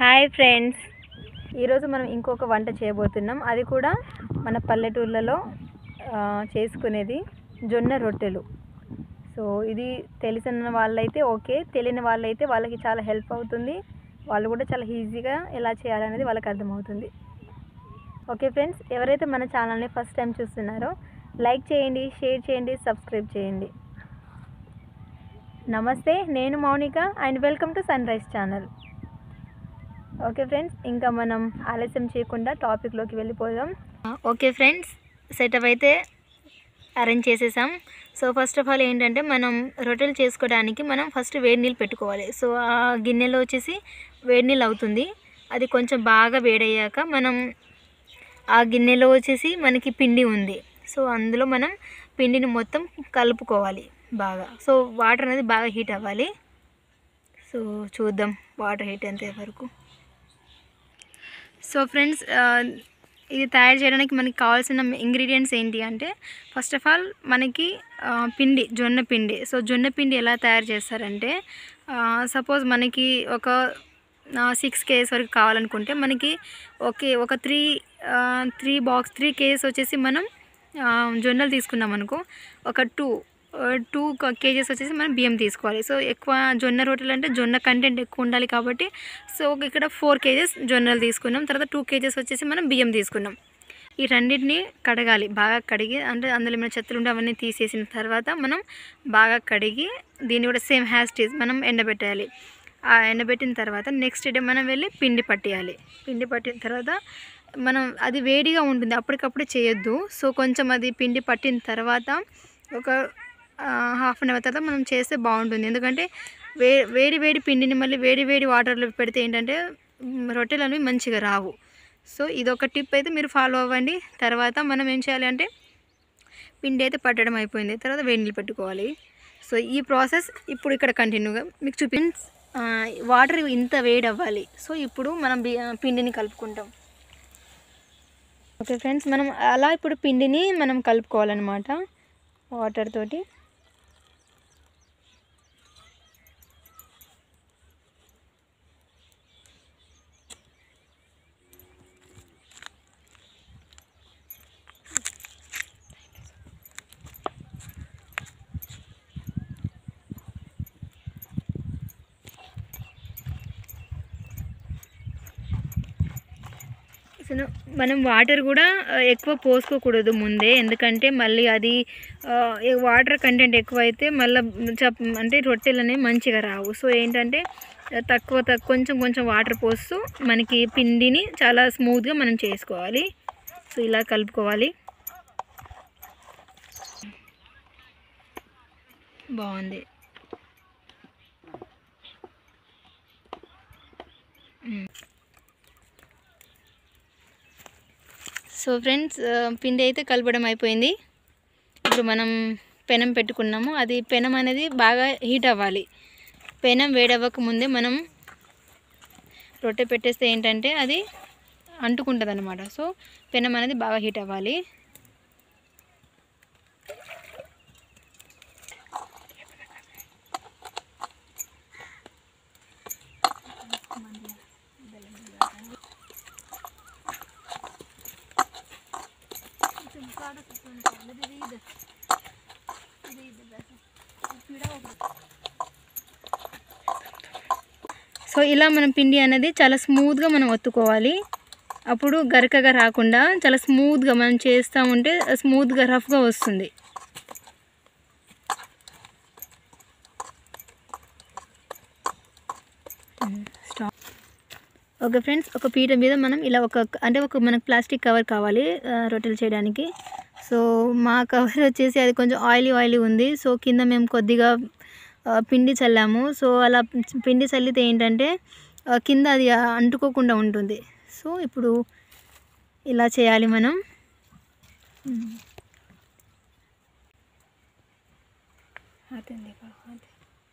Hi friends ఈరోజు మనం ఇంకొక వంట చేయబోతున్నాం అది కూడా మన పల్లెటూర్లలో ఆ, చేసుకునేది జొన్న రొట్టెలు సో ఇది తెలిసిన వాళ్ళైతే ఓకే తెలియని వాళ్ళైతే వాళ్ళకి చాలా హెల్ప్ అవుతుంది వాళ్ళు కూడా చాలా ఈజీగా ఎలా చేయాలనేది వాళ్ళకి అర్థమవుతుంది ఓకే ఫ్రెండ్స్ ఎవరైతే మన ఛానల్ని ఫస్ట్ టైం చూస్తున్నారో లైక్ చేయండి షేర్ చేయండి సబ్స్క్రైబ్ చేయండి నమస్తే నేను Mounika and welcome to sunrise channel okay friends ఇంకా మనం ఆలస్యం చేయకుండా టాపిక్లోకి వెళ్ళిపోదాం ఓకే ఫ్రెండ్స్ సెటప్ అయితే అరేంజ్ చేసేసాం సో ఫస్ట్ ఆఫ్ ఆల్ ఏంటంటే మనం రొట్టెలు చేసుకోవడానికి మనం ఫస్ట్ వేడి నీళ్ళు పెట్టుకోవాలి సో ఆ గిన్నెలో వచ్చేసి వేడి నీళ్ళు అవుతుంది అది కొంచెం బాగా వేడయ్యాక మనం ఆ గిన్నెలో వచ్చేసి మనకి పిండి ఉంది సో అందులో మనం పిండిని మొత్తం కలుపుకోవాలి బాగా సో వాటర్ అనేది బాగా హీట్ అవ్వాలి సో చూద్దాం వాటర్ హీట్ ఎంత వరకు సో ఫ్రెండ్స్ ఇది తయారు చేయడానికి మనకి కావాల్సిన ఇంగ్రీడియంట్స్ ఏంటి అంటే ఫస్ట్ ఆఫ్ ఆల్ మనకి ఆ, పిండి జొన్న పిండి సో జొన్న పిండి ఎలా తయారు చేస్తారంటే సపోజ్ మనకి ఒక సిక్స్ కేజెస్ వరకు కావాలనుకుంటే మనకి ఓకే ఒక three three box three KGs వచ్చేసి మనం ఆ, జొన్నలు తీసుకున్నాం అనుకో ఒక టూ టూ కేజెస్ వచ్చేసి మనం బియ్యం తీసుకోవాలి సో ఎక్కువ జొన్న రొట్టెలు అంటే జొన్న కంటెంట్ ఎక్కువ ఉండాలి కాబట్టి సో ఇక్కడ ఫోర్ కేజెస్ జొన్నలు తీసుకున్నాం తర్వాత టూ కేజెస్ వచ్చేసి మనం బియ్యం తీసుకున్నాం ఈ రెండింటిని కడగాలి బాగా కడిగి అంటే అందులో ఏమైనా చెత్తలు ఉంటే అవన్నీ తీసేసిన తర్వాత మనం బాగా కడిగి దీన్ని కూడా సేమ్ హ్యాస్టీస్ మనం ఎండబెట్టాలి ఆ ఎండబెట్టిన తర్వాత నెక్స్ట్ డే మనం వెళ్ళి పిండి పట్టేయాలి పిండి పట్టిన తర్వాత మనం అది వేడిగా ఉంటుంది అప్పటికప్పుడు చేయొద్దు సో కొంచెం అది పిండి పట్టిన తర్వాత ఒక హాఫ్ అన్ అవర్ తర్వాత మనం చేస్తే బాగుంటుంది ఎందుకంటే వే వేడి వేడి పిండిని మళ్ళీ వేడి వేడి వాటర్లో పెడితే ఏంటంటే మ్, రొట్టెలు అనేవి మంచిగా రావు సో ఇది ఒక టిప్ అయితే మీరు ఫాలో అవ్వండి తర్వాత మనం ఏం చేయాలి అంటే పిండి అయితే పట్టడం అయిపోయింది తర్వాత వేడి నీళ్ళు పెట్టుకోవాలి సో ఈ ప్రాసెస్ ఇప్పుడు ఇక్కడ కంటిన్యూగా మీకు చూపి వాటర్ ఇంత వేడి అవ్వాలి సో ఇప్పుడు మనం బి- ఆ, పిండిని కలుపుకుంటాం ఓకే ఫ్రెండ్స్ మనం అలా ఇప్పుడు పిండిని మనం కలుపుకోవాలన్నమాట వాటర్ తోటి అసలు మనం వాటర్ కూడా ఆ, ఎక్కువ పోసుకోకూడదు ముందే ఎందుకంటే మళ్ళీ అది ఆ, ఈ వాటర్ కంటెంట్ ఎక్కువ అయితే మళ్ళీ చప్ అంటే రొట్టెలు అనేవి మంచిగా రావు సో ఏంటంటే ఆ, తక్కువ తక్కువ కొంచెం కొంచెం వాటర్ పోస్తూ మనకి పిండిని చాలా స్మూత్గా మనం చేసుకోవాలి సో ఇలా కలుపుకోవాలి బాగుంది మ్. సో ఫ్రెండ్స్ ఆ, పిండి అయితే కలపడం అయిపోయింది ఇప్పుడు మనం పెనం పెట్టుకున్నాము అది పెనం అనేది బాగా హీట్ అవ్వాలి పెనం వేడవ్వక ముందే మనం రొట్టె పెట్టేస్తే ఏంటంటే అది అంటుకుంటుంది అనమాట సో పెనం అనేది బాగా హీట్ అవ్వాలి సో ఇలా మనం పిండి అనేది చాలా స్మూత్గా మనం ఒత్తుకోవాలి అప్పుడు గరకగా రాకుండా చాలా స్మూత్గా మనం చేస్తూ ఉంటే స్మూత్గా రఫ్గా వస్తుంది స్టాప్ ఓకే ఫ్రెండ్స్ ఒక పీట మీద మనం ఇలా ఒక అంటే ఒక మనకు ప్లాస్టిక్ కవర్ కావాలి ఆ, రొట్టెలు చేయడానికి సో మా కవర్ వచ్చేసి అది కొంచెం ఆయిలీ ఆయిలీ ఉంది సో కింద మేము కొద్దిగా ఆ, పిండి చల్లాము సో అలా పిండి చల్లితే ఏంటంటే ఆ, కింద అది అంటుకోకుండా ఉంటుంది సో ఇప్పుడు ఇలా చేయాలి మనం అదండి బాగుంది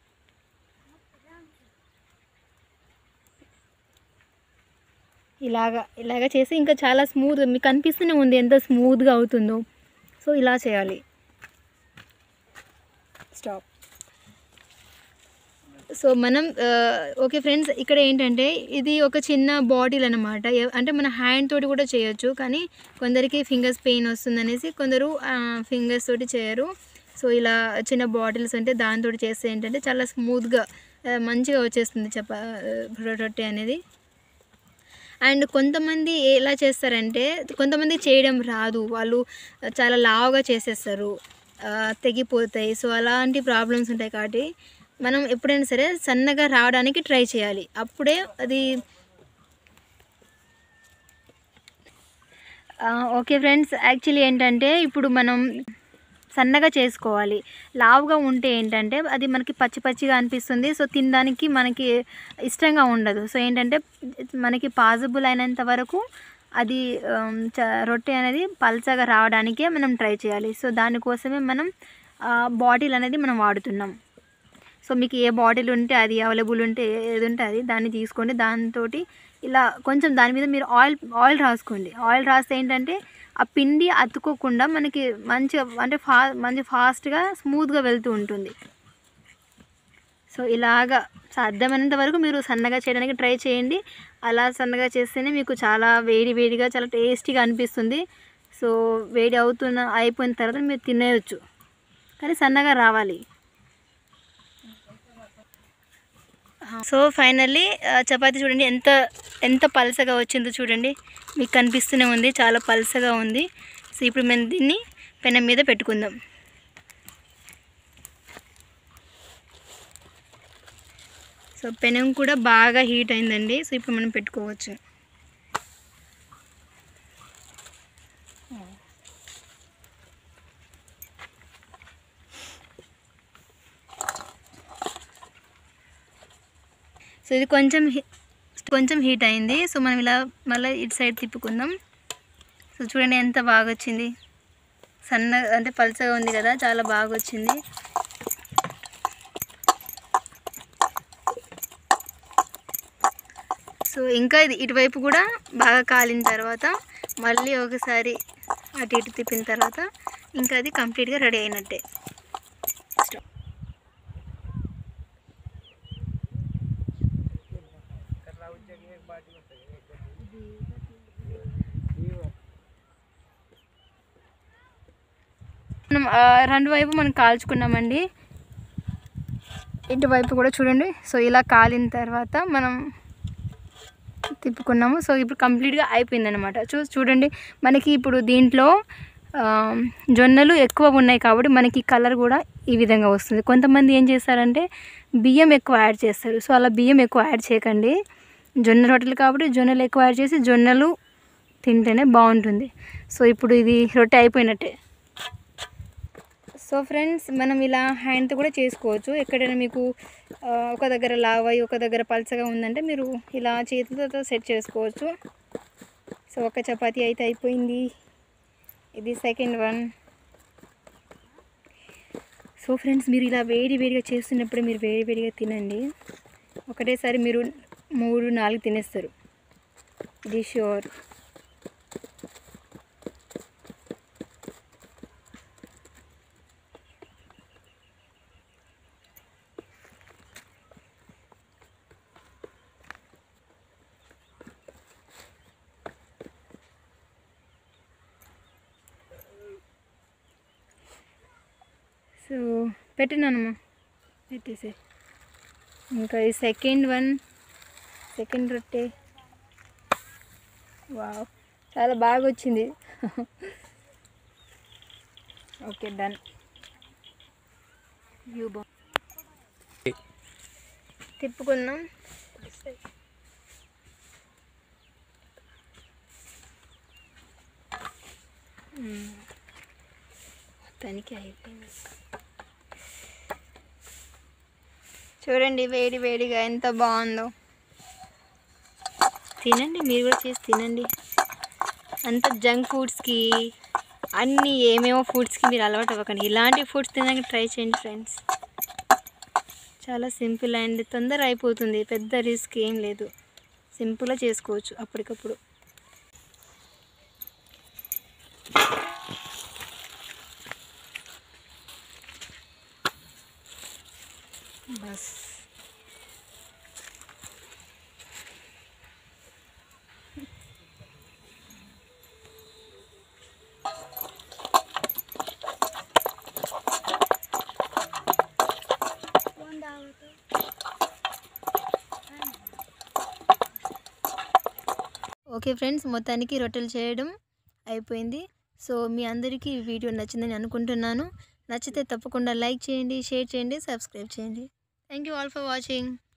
ఇలాగా ఇలాగ చేసి ఇంకా చాలా స్మూత్ మీకు కనిపిస్తూనే ఉంది ఎంత స్మూత్గా అవుతుందో సో ఇలా చేయాలి స్టాప్ సో మనం ఓకే ఫ్రెండ్స్ ఇక్కడ ఏంటంటే ఇది ఒక చిన్న బాటిల్ అనమాట అంటే మన హ్యాండ్ తోటి కూడా చేయొచ్చు కానీ కొందరికి ఫింగర్స్ పెయిన్ వస్తుందనేసి కొందరు ఫింగర్స్ తోటి చేయరు సో ఇలా చిన్న బాటిల్స్ అంటే దాంతో చేస్తే ఏంటంటే చాలా స్మూత్గా మంచిగా వచ్చేస్తుంది చప రొట్టె అనేది అండ్ కొంతమంది ఎలా చేస్తారంటే కొంతమంది చేయడం రాదు వాళ్ళు చాలా లావుగా చేసేస్తారు ఆ, తెగిపోతాయి సో అలాంటి ప్రాబ్లమ్స్ ఉంటాయి కాబట్టి మనం ఎప్పుడైనా సరే సన్నగా రావడానికి ట్రై చేయాలి అప్పుడే అది ఓకే ఫ్రెండ్స్ యాక్చువల్లీ ఏంటంటే ఇప్పుడు మనం సన్నగా చేసుకోవాలి లావుగా ఉంటే ఏంటంటే అది మనకి పచ్చి పచ్చిగా అనిపిస్తుంది సో తినడానికి మనకి ఇష్టంగా ఉండదు సో ఏంటంటే మనకి పాసిబుల్ అయినంత వరకు అది ఆమ్, చ రొట్టె అనేది పల్చగా రావడానికే మనం ట్రై చేయాలి సో దానికోసమే మనం బాటిల్ అనేది మనం వాడుతున్నాం సో మీకు ఏ బాటిల్ ఉంటే అది అవైలబుల్ ఉంటే ఏది ఉంటే అది దాన్ని తీసుకోండి దాంతో ఇలా కొంచెం దాని మీద మీరు ఆయిల్ ఆయిల్ రాసుకోండి ఆయిల్ రాస్తే ఏంటంటే ఆ పిండి అతుక్కోకుండా మనకి మంచిగా అంటే ఫా మంచి ఫాస్ట్గా స్మూత్గా వెళ్తూ ఉంటుంది సో ఇలాగా సాధ్యమైనంత వరకు మీరు సన్నగా చేయడానికి ట్రై చేయండి అలా సన్నగా చేస్తేనే మీకు చాలా వేడి వేడిగా చాలా టేస్టీగా అనిపిస్తుంది సో వేడి అవుతున్న అయిపోయిన తర్వాత మీరు తినేయచ్చు కానీ సన్నగా రావాలి సో ఫైనల్లీ చపాతీ చూడండి ఎంత ఎంత పలసగా వచ్చిందో చూడండి మీకు కనిపిస్తూనే ఉంది చాలా పలసగా ఉంది సో ఇప్పుడు మేము దీన్ని పెనం మీద పెట్టుకుందాం సో పెనం కూడా బాగా హీట్ అయిందండి సో ఇప్పుడు మనం పెట్టుకోవచ్చు సో ఇది కొంచెం హీ- కొంచెం హీట్ అయింది సో మనం ఇలా మళ్ళీ ఇటు సైడ్ తిప్పుకుందాం సో చూడండి ఎంత బాగా వచ్చింది సన్న అంటే పల్చగా ఉంది కదా చాలా బాగా వచ్చింది సో ఇంకా ఇది ఇటువైపు కూడా బాగా కాలిన తర్వాత మళ్ళీ ఒకసారి అటు ఇటు తిప్పిన తర్వాత ఇంకా అది కంప్లీట్గా రెడీ అయినట్టే మనం ఆ, రెండు వైపు మనం కాల్చుకున్నామండి ఇటువైపు కూడా చూడండి సో ఇలా కాలిన తర్వాత మనం తిప్పుకున్నాము సో ఇప్పుడు కంప్లీట్గా అయిపోయింది అనమాట చూ చూడండి మనకి ఇప్పుడు దీంట్లో ఆ, జొన్నలు ఎక్కువ ఉన్నాయి కాబట్టి మనకి కలర్ కూడా ఈ విధంగా వస్తుంది కొంతమంది ఏం చేస్తారంటే బియ్యం ఎక్కువ యాడ్ చేస్తారు సో అలా బియ్యం ఎక్కువ యాడ్ చేయకండి జొన్న రొట్టెలు కాబట్టి జొన్నలు ఎక్కువ యాడ్ చేసి జొన్నలు తింటేనే బాగుంటుంది సో ఇప్పుడు ఇది రొట్టె అయిపోయినట్టే సో ఫ్రెండ్స్ మనం ఇలా హ్యాండ్తో కూడా చేసుకోవచ్చు ఎక్కడైనా మీకు ఆ, ఒక దగ్గర లావై ఒక దగ్గర పల్చగా ఉందంటే మీరు ఇలా చేతులతో సెట్ చేసుకోవచ్చు సో ఒక చపాతీ అయితే అయిపోయింది ఇది సెకండ్ వన్ సో ఫ్రెండ్స్ మీరు ఇలా వేడి వేడిగా చేస్తున్నప్పుడు మీరు వేడి వేడిగా తినండి ఒకటేసారి మీరు మూడు నాలుగు తినేస్తారు ఇది షూర్ సో పెట్టినానమ్మా పెట్టేసే ఇంకా ఈ సెకండ్ వన్ సెకండ్ రొట్టె వావ్ చాలా బాగా వచ్చింది ఓకే డన్ వ్యూ బా తిప్పుకుందాం మ్మ్. మొత్తానికి అయిపోయింది చూడండి వేడి వేడిగా ఎంత బాగుందో తినండి మీరు కూడా చేసి తినండి అంత జంక్ ఫుడ్స్కి అన్ని ఏమేమో ఫుడ్స్కి మీరు అలవాటు అవ్వకండి ఇలాంటి ఫుడ్స్ తినడానికి ట్రై చేయండి ఫ్రెండ్స్ చాలా సింపుల్ అండ్ తొందర అయిపోతుంది పెద్ద రిస్క్ ఏం లేదు సింపుల్గా చేసుకోవచ్చు అప్పటికప్పుడు బస్ ఓకే ఫ్రెండ్స్ మొత్తానికి రొట్టెలు చేయడం అయిపోయింది సో మీ అందరికీ ఈ వీడియో నచ్చిందని అనుకుంటున్నాను నచ్చితే తప్పకుండా లైక్ చేయండి షేర్ చేయండి సబ్స్క్రైబ్ చేయండి thank you all for watching